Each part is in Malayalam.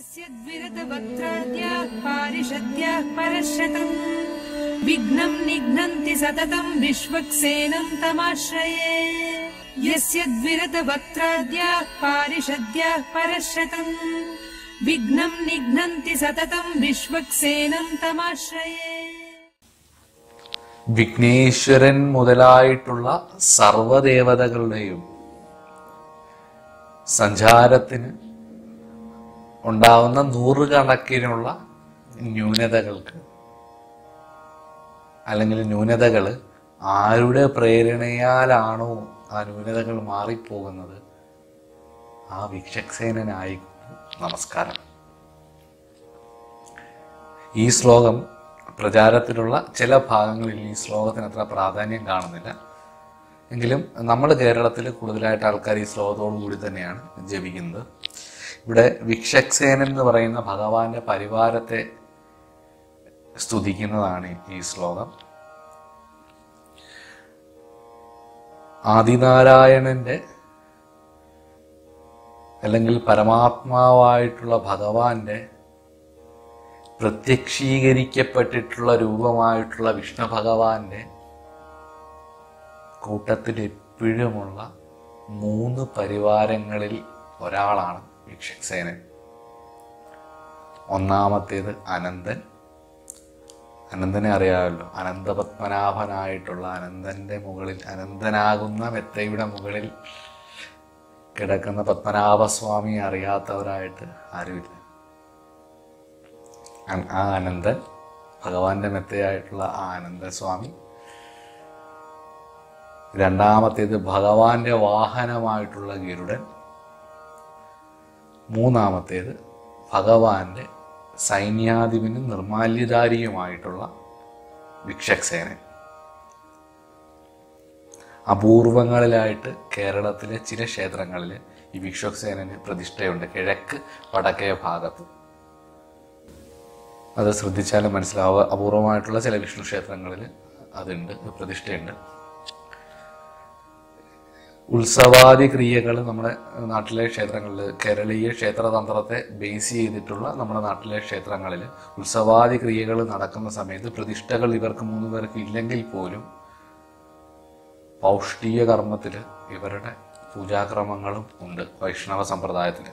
यस्य द्विरतवक्त्राद्याः पारिषद्याः परश्रतम् विघ्नम् निघ्नन्ति सततम् विश्वक्सेनम् तमाश्रये यस्य द्विरतवक्त्राद्याः पारिषद्याः परश्रतम् विघ्नम् निघ्नन्ति सततम् विश्वक्सेनम् तमाश्रये വിഘ്നേശ്വരൻ മുതലായിട്ടുള്ള സർവദേവതകളുടെയും സഞ്ചാരത്തിന് ഉണ്ടാവുന്ന നൂറുകണക്കിനുള്ള ന്യൂനതകൾക്ക് അല്ലെങ്കിൽ ന്യൂനതകൾ ആരുടെ പ്രേരണയാലാണോ ആ ന്യൂനതകൾ മാറിപ്പോകുന്നത് ആ വിക്ഷക്സേനായി നമസ്കാരം ഈ ശ്ലോകം പ്രചാരത്തിലുള്ള ചില ഭാഗങ്ങളിൽ ഈ ശ്ലോകത്തിന് അത്ര പ്രാധാന്യം കാണുന്നില്ല എങ്കിലും നമ്മൾ കേരളത്തിൽ കൂടുതലായിട്ട് ആൾക്കാർ ഈ ശ്ലോകത്തോടു കൂടി തന്നെയാണ് ജപിക്കുന്നത് ഇവിടെ വിക്ഷക്സേനൻ എന്ന് പറയുന്ന ഭഗവാന്റെ പരിവാരത്തെ സ്തുതിക്കുന്നതാണ് ഈ ശ്ലോകം ആദിനാരായണന്റെ അല്ലെങ്കിൽ പരമാത്മാവായിട്ടുള്ള ഭഗവാന്റെ പ്രത്യക്ഷീകരിക്കപ്പെട്ടിട്ടുള്ള രൂപമായിട്ടുള്ള വിഷ്ണു ഭഗവാന്റെ കൂട്ടത്തിൽ എപ്പോഴുമുള്ള മൂന്ന് പരിവാരങ്ങളിൽ ഒരാളാണ് വിക്ഷക്സേനൻ ഒന്നാമത്തേത് അനന്തൻ അനന്തനെ അറിയാമല്ലോ അനന്തപത്മനാഭനായിട്ടുള്ള അനന്തന്റെ മുകളിൽ അനന്തനാകുന്ന മെത്തയുടെ മുകളിൽ കിടക്കുന്ന പത്മനാഭസ്വാമിയെ അറിയാത്തവരായിട്ട് ആരുമില്ല അ- ആ അനന്തൻ ഭഗവാന്റെ മെത്തയായിട്ടുള്ള ആ അനന്തസ്വാമി രണ്ടാമത്തേത് ഭഗവാന്റെ വാഹനമായിട്ടുള്ള ഗരുഡൻ മൂന്നാമത്തേത് ഭഗവാന്റെ സൈന്യാധിപനും നിർമാല്യധാരിയുമായിട്ടുള്ള വിക്ഷക്സേനൻ അപൂർവങ്ങളിലായിട്ട് കേരളത്തിലെ ചില ക്ഷേത്രങ്ങളിൽ ഈ വിക്ഷക്സേനന് പ്രതിഷ്ഠയുണ്ട് കിഴക്ക് വടക്കേ ഭാഗത്ത് അത് ശ്രദ്ധിച്ചാൽ മനസ്സിലാവുക അപൂർവമായിട്ടുള്ള ചില വിഷ്ണു ക്ഷേത്രങ്ങളിൽ അതുണ്ട് പ്രതിഷ്ഠയുണ്ട് ഉത്സവാദി ക്രിയകൾ നമ്മുടെ നാട്ടിലെ ക്ഷേത്രങ്ങളിൽ കേരളീയ ക്ഷേത്രതന്ത്രത്തെ ബേസ് ചെയ്തിട്ടുള്ള നമ്മുടെ നാട്ടിലെ ക്ഷേത്രങ്ങളിൽ ഉത്സവാദി ക്രിയകൾ നടക്കുന്ന സമയത്ത് പ്രതിഷ്ഠകൾ ഇവർക്ക് മൂന്ന് പേർക്ക് ഇല്ലെങ്കിൽ പോലും പൗഷ്ടിക കർമ്മത്തിൽ ഇവരുടെ പൂജാക്രമങ്ങളും ഉണ്ട് വൈഷ്ണവ സമ്പ്രദായത്തിൽ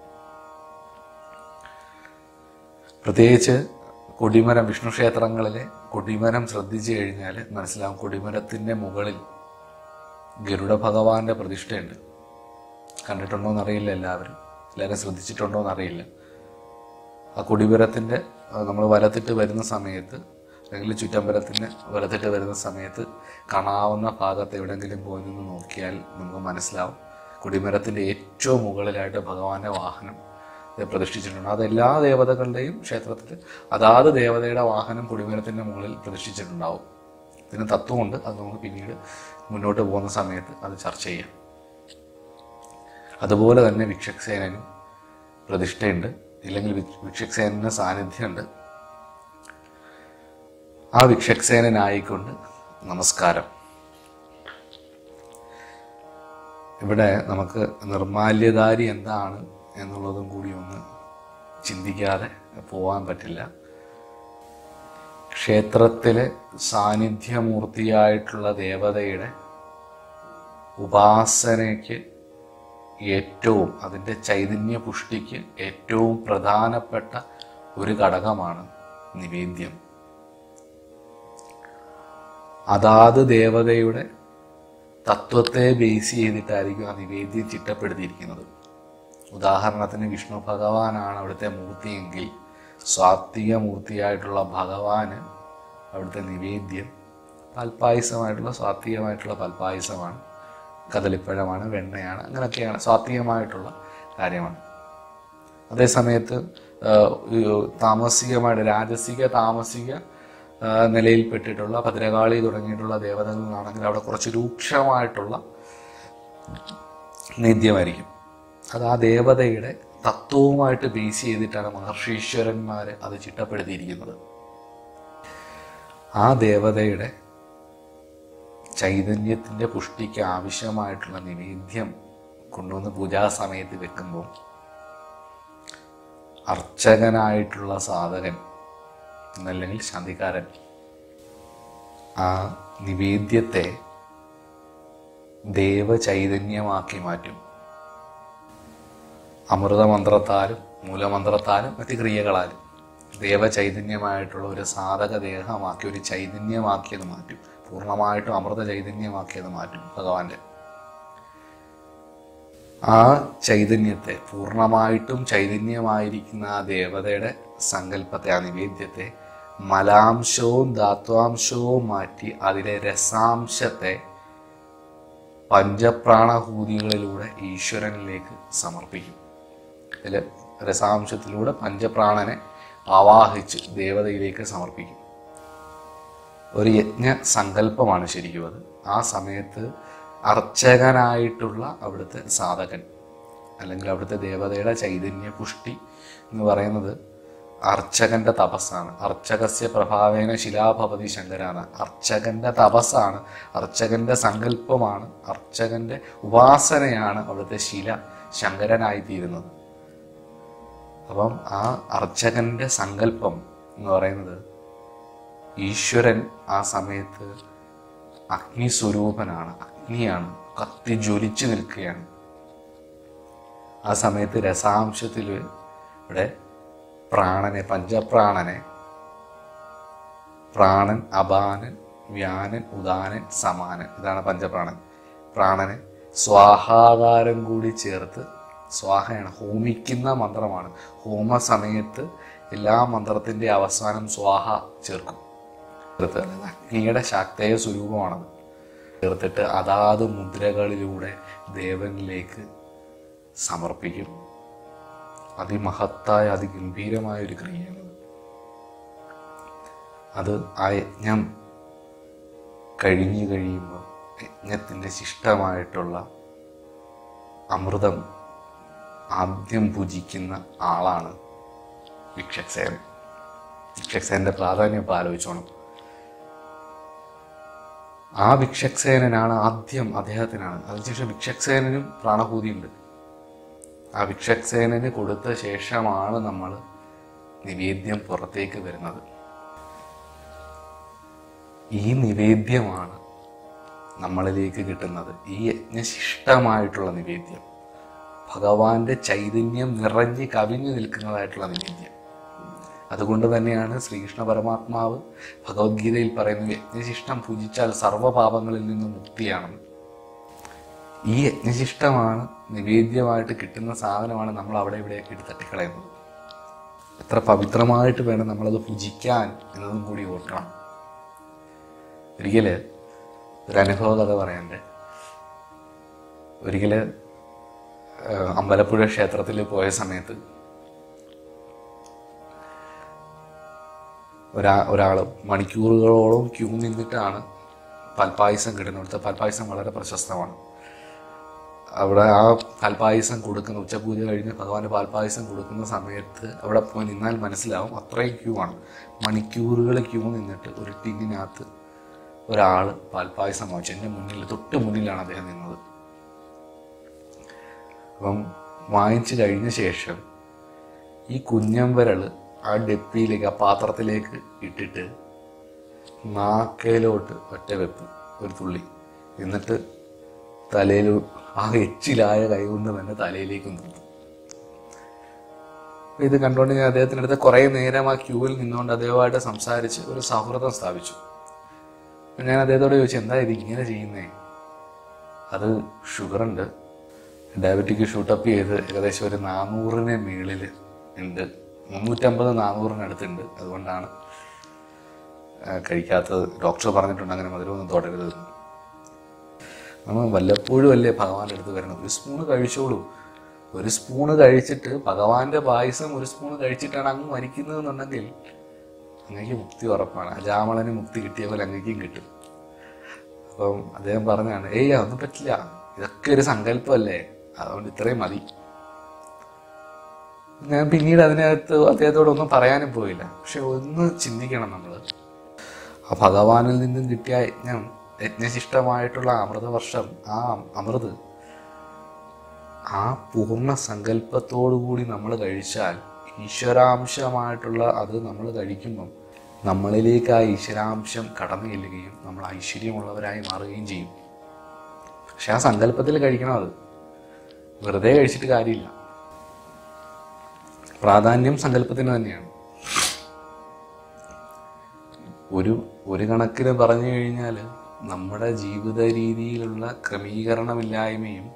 പ്രത്യേകിച്ച് കൊടിമരം വിഷ്ണു ക്ഷേത്രങ്ങളിലെ കൊടിമരം ശ്രദ്ധിച്ചു കഴിഞ്ഞാൽ മനസ്സിലാവും കൊടിമരത്തിന്റെ മുകളിൽ ഗരുഡ ഭഗവാന്റെ പ്രതിഷ്ഠയുണ്ട് കണ്ടിട്ടുണ്ടോ എന്നറിയില്ല എല്ലാവരും എല്ലാവരും ശ്രദ്ധിച്ചിട്ടുണ്ടോ എന്നറിയില്ല ആ കൊടിമരത്തിന്റെ നമ്മൾ വലത്തിട്ട് വരുന്ന സമയത്ത് അല്ലെങ്കിൽ ചുറ്റമ്പലത്തിന് വലത്തിട്ട് വരുന്ന സമയത്ത് കാണാവുന്ന ഭാഗത്ത് എവിടെയെങ്കിലും പോയി നിന്ന് നോക്കിയാൽ നമുക്ക് മനസ്സിലാവും കൊടിമരത്തിന്റെ ഏറ്റവും മുകളിലായിട്ട് ഭഗവാന്റെ വാഹനം ഇത് പ്രതിഷ്ഠിച്ചിട്ടുണ്ട് അത് എല്ലാ ദേവതകളുടെയും ക്ഷേത്രത്തിൽ അതാത് ദേവതയുടെ വാഹനം കൊടിമരത്തിന്റെ മുകളിൽ പ്രതിഷ്ഠിച്ചിട്ടുണ്ടാവും ഇതിന് തത്വമുണ്ട് അത് നമുക്ക് പിന്നീട് മുന്നോട്ട് പോകുന്ന സമയത്ത് അത് ചർച്ച ചെയ്യാം അതുപോലെ തന്നെ വിക്ഷക്സേനനും പ്രതിഷ്ഠയുണ്ട് ഇല്ലെങ്കിൽ വി- വിക്ഷക്സേനന് സാന്നിധ്യമുണ്ട് ആ വിക്ഷക്സേനനായിക്കൊണ്ട് നമസ്കാരം ഇവിടെ നമുക്ക് നിർമാല്യധാരി എന്താണ് എന്നുള്ളതും കൂടി ഒന്ന് ചിന്തിക്കാതെ പോകാൻ പറ്റില്ല ക്ഷേത്രത്തിലെ സാന്നിധ്യമൂർത്തിയായിട്ടുള്ള ദേവതയുടെ ഉപാസനയ്ക്ക് ഏറ്റവും അതിൻ്റെ ചൈതന്യ പുഷ്ടിക്ക് ഏറ്റവും പ്രധാനപ്പെട്ട ഒരു ഘടകമാണ് നിവേദ്യം അതാത് ദേവതയുടെ തത്വത്തെ ബേസ് ചെയ്തിട്ടായിരിക്കും ആ നിവേദ്യം ചിട്ടപ്പെടുത്തിയിരിക്കുന്നത് ഉദാഹരണത്തിന് വിഷ്ണു ഭഗവാനാണ് അവിടുത്തെ മൂർത്തിയെങ്കിൽ സ്വാത്വിക മൂർത്തിയായിട്ടുള്ള ഭഗവാന് അവിടുത്തെ നിവേദ്യം പാൽപ്പായസമായിട്ടുള്ള സ്വാത്വികമായിട്ടുള്ള പാൽപ്പായസമാണ് കദളിപ്പഴമാണ് വെണ്ണയാണ് അങ്ങനെയൊക്കെയാണ് സ്വാത്വികമായിട്ടുള്ള കാര്യമാണ് അതേസമയത്ത് ആഹ്, ഈ താമസികമായിട്ട് രാജസിക താമസിക ആഹ്, നിലയിൽപ്പെട്ടിട്ടുള്ള ഭദ്രകാളി തുടങ്ങിയിട്ടുള്ള ദേവതകളിലാണെങ്കിൽ അവിടെ കുറച്ച് രൂക്ഷമായിട്ടുള്ള നേദ്യമായിരിക്കും അത് ആ ദേവതയുടെ തത്വവുമായിട്ട് ബേസ് ചെയ്തിട്ടാണ് മഹർഷീശ്വരന്മാർ അത് ചിട്ടപ്പെടുത്തിയിരിക്കുന്നത് ആ ദേവതയുടെ ചൈതന്യത്തിന്റെ പുഷ്ടിക്ക് ആവശ്യമായിട്ടുള്ള നിവേദ്യം കൊണ്ടുവന്ന് പൂജാ സമയത്ത് വെക്കുമ്പോൾ അർച്ചകനായിട്ടുള്ള സാധകൻ എന്നല്ലെങ്കിൽ ശാന്തിക്കാരൻ ആ നിവേദ്യത്തെ ദേവചൈതന്യമാക്കി മാറ്റും അമൃതമന്ത്രത്താലും മൂലമന്ത്രത്താലും മറ്റ് ക്രിയകളാലും ദേവചൈതന്യമായിട്ടുള്ള ഒരു സാധക ദേഹമാക്കി ഒരു ചൈതന്യമാക്കിയത് മാറ്റും പൂർണ്ണമായിട്ടും അമൃത ചൈതന്യമാക്കിയത് മാറ്റും ഭഗവാന്റെ ആ ചൈതന്യത്തെ പൂർണ്ണമായിട്ടും ചൈതന്യമായിരിക്കുന്ന ആ ദേവതയുടെ സങ്കല്പത്തെ ആ നിവേദ്യത്തെ മലാംശവും ധാത്വാംശവും മാറ്റി അതിലെ രസാംശത്തെ പഞ്ചപ്രാണഹൂതികളിലൂടെ ഈശ്വരനിലേക്ക് സമർപ്പിക്കും അതിൽ രസാംശത്തിലൂടെ പഞ്ചപ്രാണനെ ആവാഹിച്ച് ദേവതയിലേക്ക് സമർപ്പിക്കും ഒരു യജ്ഞ സങ്കല്പമാണ് ശരിക്കും അത് ആ സമയത്ത് അർച്ചകനായിട്ടുള്ള അവിടുത്തെ സാധകൻ അല്ലെങ്കിൽ അവിടുത്തെ ദേവതയുടെ ചൈതന്യ പുഷ്ടി എന്ന് പറയുന്നത് അർച്ചകന്റെ തപസ്സാണ് അർച്ചകസ്യ പ്രഭാവേന ശിലാഭവതി ശങ്കരാണ് അർച്ചകന്റെ തപസ്സാണ് അർച്ചകന്റെ സങ്കല്പമാണ് അർച്ചകന്റെ ഉപാസനയാണ് അവിടുത്തെ ശില ശങ്കരനായിത്തീരുന്നത് അപ്പം ആ അർച്ചകന്റെ സങ്കല്പം എന്ന് പറയുന്നത് ഈശ്വരൻ ആ സമയത്ത് അഗ്നിസ്വരൂപനാണ് അഗ്നിയാണ് കത്തി ജ്വലിച്ചു നിൽക്കുകയാണ് ആ സമയത്ത് രസാംശത്തിൽ ഇവിടെ പ്രാണനെ പഞ്ചപ്രാണനെ പ്രാണൻ അപാനൻ വ്യാനൻ ഉദാനൻ സമാനൻ ഇതാണ് പഞ്ചപ്രാണൻ പ്രാണനെ സ്വാഹാകാരം കൂടി ചേർത്ത് സ്വാഹയാണ് ഹോമിക്കുന്ന മന്ത്രമാണ് ഹോമ സമയത്ത് എല്ലാ മന്ത്രത്തിന്റെ അവസാനം സ്വാഹ ചേർക്കും ചേർത്ത് അതായത് അഗ്നിയുടെ ശാക്തേയ സ്വരൂപമാണത് ചേർത്തിട്ട് അതാത് മുദ്രകളിലൂടെ ദേവനിലേക്ക് സമർപ്പിക്കും അതിമഹത്തായ അതിഗംഭീരമായ ഒരു ക്രിയയാണ് അത് ആ യജ്ഞം കഴിഞ്ഞു കഴിയുമ്പോൾ യജ്ഞത്തിൻ്റെ ശിഷ്ടമായിട്ടുള്ള അമൃതം ആദ്യം ഭുജിക്കുന്ന ആളാണ് വിക്ഷക്സേൻ വിക്ഷക്സേന്റെ പ്രാധാന്യം ഇപ്പോൾ ആലോചിച്ചോണം ആ വിക്ഷക്സേനനാണ് ആദ്യം അദ്ദേഹത്തിനാണ് അതിനുശേഷം വിക്ഷക്സേനനും പ്രാണഭൂതിയുണ്ട് ആ വിക്ഷക്സേനന് കൊടുത്ത ശേഷമാണ് നമ്മൾ നിവേദ്യം പുറത്തേക്ക് വരുന്നത് ഈ നിവേദ്യമാണ് നമ്മളിലേക്ക് കിട്ടുന്നത് ഈ യജ്ഞശിഷ്ടമായിട്ടുള്ള നിവേദ്യം ഭഗവാന്റെ ചൈതന്യം നിറഞ്ഞ് കവിഞ്ഞു നിൽക്കുന്നതായിട്ടുള്ള നിവേദ്യം അതുകൊണ്ട് തന്നെയാണ് ശ്രീകൃഷ്ണ പരമാത്മാവ് ഭഗവത്ഗീതയിൽ പറയുന്നു യജ്ഞശിഷ്ടം പൂജിച്ചാൽ സർവ്വപാപങ്ങളിൽ നിന്നും മുക്തിയാണെന്ന് ഈ യജ്ഞശിഷ്ടമാണ് നിവേദ്യമായിട്ട് കിട്ടുന്ന സാധനമാണ് നമ്മൾ അവിടെ ഇവിടെയൊക്കെ എടുത്ത് തട്ടിക്കളയുന്നത് എത്ര പവിത്രമായിട്ട് വേണം നമ്മളത് പൂജിക്കാൻ എന്നതും കൂടി ഓർക്കണം ഒരിക്കല് ഒരു അനുഭവ കഥ പറയാൻ്റെ ഒരിക്കല് ഏഹ്, അമ്പലപ്പുഴ ക്ഷേത്രത്തിൽ പോയ സമയത്ത് ഒരാ ഒരാൾ മണിക്കൂറുകളോളം ക്യൂ നിന്നിട്ടാണ് പാൽപ്പായസം കിട്ടുന്നത് ഇവിടുത്തെ പാൽപ്പായസം വളരെ പ്രശസ്തമാണ് അവിടെ ആ പാൽപ്പായസം കൊടുക്കുന്ന ഉച്ചപൂജ കഴിഞ്ഞ് ഭഗവാന് പാൽപ്പായസം കൊടുക്കുന്ന സമയത്ത് അവിടെ പോയി നിന്നാൽ മനസ്സിലാവും അത്രയും ക്യൂ ആണ് മണിക്കൂറുകൾ ക്യൂ നിന്നിട്ട് ഒരു ടിന്നിനകത്ത് ഒരാൾ പാൽപ്പായസം വാങ്ങിച്ചു എൻ്റെ മുന്നിൽ തൊട്ട് മുന്നിലാണ് അദ്ദേഹം നിന്നത് അപ്പം വാങ്ങിച്ചു കഴിഞ്ഞ ശേഷം ഈ കുഞ്ഞമ്പരള് ആ ഡെപ്പിയിലേക്ക് ആ പാത്രത്തിലേക്ക് ഇട്ടിട്ട് നാക്കയിലോട്ട് ഒറ്റ വെപ്പ് ഒരു തുള്ളി എന്നിട്ട് തലയിൽ ആ എച്ചിലായ കൈകൊണ്ട് തന്നെ തലയിലേക്ക് നിന്നു അപ്പൊ ഇത് കണ്ടുകൊണ്ട് ഞാൻ അദ്ദേഹത്തിൻ്റെ അടുത്ത് കുറേ നേരം ആ ക്യൂവിൽ നിന്നുകൊണ്ട് അദ്ദേഹമായിട്ട് സംസാരിച്ച് ഒരു സൗഹൃദം സ്ഥാപിച്ചു അപ്പൊ ഞാൻ അദ്ദേഹത്തോട് ചോദിച്ചു എന്താ ഇത് ഇങ്ങനെ ചെയ്യുന്നേ അത് ഷുഗറുണ്ട് ഡയബറ്റിക് ഷൂട്ടപ്പ് ചെയ്ത് ഏകദേശം ഒരു നാനൂറിന് മുകളിൽ ഉണ്ട് മുന്നൂറ്റമ്പത് നാനൂറിനടുത്തുണ്ട് അതുകൊണ്ടാണ് ആ, കഴിക്കാത്തത് ഡോക്ടർ പറഞ്ഞിട്ടുണ്ട് അങ്ങനെ മധുരമൊന്നും തുടരുത് എന്ന്. നമ്മൾ വല്ലപ്പോഴും അല്ലേ ഭഗവാന്റെ അടുത്ത് വരണം ഒരു സ്പൂണ് കഴിച്ചോളൂ ഒരു സ്പൂണ് കഴിച്ചിട്ട് ഭഗവാന്റെ പായസം ഒരു സ്പൂണ് കഴിച്ചിട്ടാണ് അങ്ങ് മരിക്കുന്നതെന്നുണ്ടെങ്കിൽ അങ്ങേക്ക് മുക്തി ഉറപ്പാണ് അജാമളന് മുക്തി കിട്ടിയ പോലെ അങ്ങേക്കും കിട്ടും അപ്പം അദ്ദേഹം പറഞ്ഞാണ് ഏയ് അതൊന്നും പറ്റില്ല ഇതൊക്കെ ഒരു സങ്കല്പമല്ലേ അതുകൊണ്ട് ഇത്രയും മതി ഞാൻ പിന്നീട് അതിനകത്ത് അദ്ദേഹത്തോടൊന്നും പറയാനും പോയില്ല പക്ഷെ ഒന്ന് ചിന്തിക്കണം നമ്മൾ ആ ഭഗവാനിൽ നിന്നും കിട്ടിയ യജ്ഞം യജ്ഞശിഷ്ടമായിട്ടുള്ള അമൃതവർഷം ആ അമൃത് ആ പൂർണ്ണ സങ്കല്പത്തോടു കൂടി നമ്മൾ കഴിച്ചാൽ ഈശ്വരാംശമായിട്ടുള്ള അത് നമ്മൾ കഴിക്കുമ്പം നമ്മളിലേക്ക് ആ ഈശ്വരാംശം കടന്നു ചെല്ലുകയും നമ്മൾ ഐശ്വര്യമുള്ളവരായി മാറുകയും ചെയ്യും പക്ഷെ ആ സങ്കല്പത്തിൽ കഴിക്കണം അത് വെറുതെ കഴിച്ചിട്ട് കാര്യമില്ല പ്രാധാന്യം സങ്കല്പത്തിന് തന്നെയാണ് ഒരു ഒരു കണക്കിന് പറഞ്ഞു കഴിഞ്ഞാൽ നമ്മുടെ ജീവിത രീതിയിലുള്ള ക്രമീകരണമില്ലായ്മയും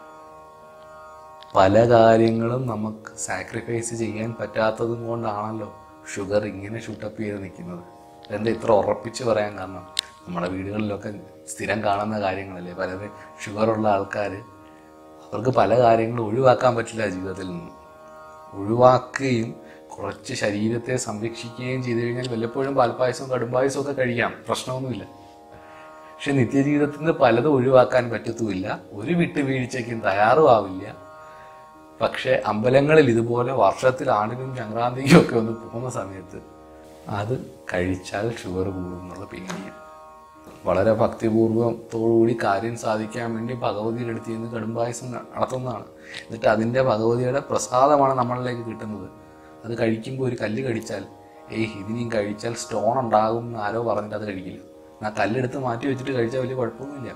പല കാര്യങ്ങളും നമുക്ക് സാക്രിഫൈസ് ചെയ്യാൻ പറ്റാത്തതും കൊണ്ടാണല്ലോ ഷുഗർ ഇങ്ങനെ ഷൂട്ടപ്പ് ചെയ്ത് നിൽക്കുന്നത് എന്താ ഇത്ര ഉറപ്പിച്ച് പറയാൻ കാരണം നമ്മുടെ വീടുകളിലൊക്കെ സ്ഥിരം കാണുന്ന കാര്യങ്ങളല്ലേ പലരും ഷുഗറുള്ള ആൾക്കാർ അവർക്ക് പല കാര്യങ്ങളും ഒഴിവാക്കാൻ പറ്റില്ല ജീവിതത്തിൽ നിന്ന് ഒഴിവാക്കുകയും കുറച്ച് ശരീരത്തെ സംരക്ഷിക്കുകയും ചെയ്തു കഴിഞ്ഞാൽ വല്ലപ്പോഴും പാൽപ്പായസവും കടുംപായസവും ഒക്കെ കഴിക്കാം പ്രശ്നമൊന്നുമില്ല പക്ഷെ നിത്യജീവിതത്തിൽ പലതും ഒഴിവാക്കാൻ പറ്റത്തുമില്ല ഒരു വിട്ടുവീഴ്ചയ്ക്കും തയ്യാറുമാവില്ല പക്ഷെ അമ്പലങ്ങളിൽ ഇതുപോലെ വർഷത്തിൽ ആണ്ടിനും സംക്രാന്തിക്കും ഒക്കെ ഒന്ന് പോകുന്ന സമയത്ത് അത് കഴിച്ചാൽ ഷുഗർ കൂടും എന്നുള്ള പേടിയാണ് വളരെ ഭക്തിപൂർവ്വത്തോടുകൂടി കാര്യം സാധിക്കാൻ വേണ്ടി ഭഗവതിയുടെ അടുത്ത് നിന്ന് കടുംപായസം നടത്തുന്നതാണ് എന്നിട്ട് അതിൻ്റെ ഭഗവതിയുടെ പ്രസാദമാണ് നമ്മളിലേക്ക് കിട്ടുന്നത് അത് കഴിക്കുമ്പോൾ ഒരു കല്ല് കടിച്ചാൽ ഏയ് ഇതിനെയും കഴിച്ചാൽ സ്റ്റോൺ ഉണ്ടാകും എന്ന് ആരോ പറഞ്ഞിട്ട് അത് കഴിക്കില്ല ആ കല്ലെടുത്ത് മാറ്റി വെച്ചിട്ട് കഴിച്ചാൽ വലിയ കുഴപ്പമൊന്നുമില്ല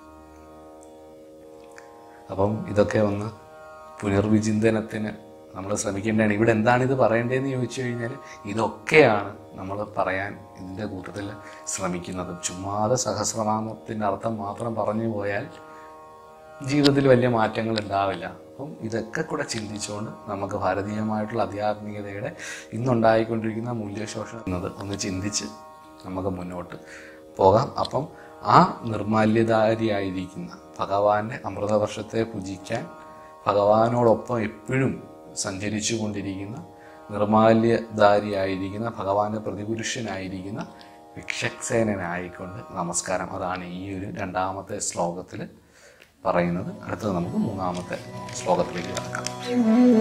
അപ്പം ഇതൊക്കെ ഒന്ന് പുനർവിചിന്തനത്തിന് നമ്മൾ ശ്രമിക്കേണ്ടതാണ് ഇവിടെ എന്താണ് ഇത് പറയേണ്ടതെന്ന് ചോദിച്ചു കഴിഞ്ഞാൽ ഇതൊക്കെയാണ് നമ്മൾ പറയാൻ ഇതിൻ്റെ കൂട്ടത്തിൽ ശ്രമിക്കുന്നത് ചുമ്മാതെ സഹസ്രനാമത്തിൻ്റെ അർത്ഥം മാത്രം പറഞ്ഞു പോയാൽ ജീവിതത്തിൽ വലിയ മാറ്റങ്ങൾ ഉണ്ടാവില്ല അപ്പം ഇതൊക്കെ കൂടെ ചിന്തിച്ചുകൊണ്ട് നമുക്ക് ഭാരതീയമായിട്ടുള്ള ആധ്യാത്മികതയുടെ ഇന്നുണ്ടായിക്കൊണ്ടിരിക്കുന്ന മൂല്യശോഷണം എന്നത് ഒന്ന് ചിന്തിച്ച് നമുക്ക് മുന്നോട്ട് പോകാം അപ്പം ആ നിർമാല്യധാരിയായിരിക്കുന്ന ഭഗവാന്റെ അമൃതവർഷത്തെ പൂജിക്കാൻ ഭഗവാനോടൊപ്പം എപ്പോഴും സഞ്ചരിച്ചു കൊണ്ടിരിക്കുന്ന നിർമാല്യധാരിയായിരിക്കുന്ന ഭഗവാന്റെ പ്രതിപുരുഷനായിരിക്കുന്ന വിക്ഷക്സേനായിക്കൊണ്ട് നമസ്കാരം അതാണ് ഈ ഒരു രണ്ടാമത്തെ ശ്ലോകത്തിൽ പറയുന്നത് അടുത്തത് നമുക്ക് മൂന്നാമത്തെ ശ്ലോകത്തിലേക്ക് കിടക്കാം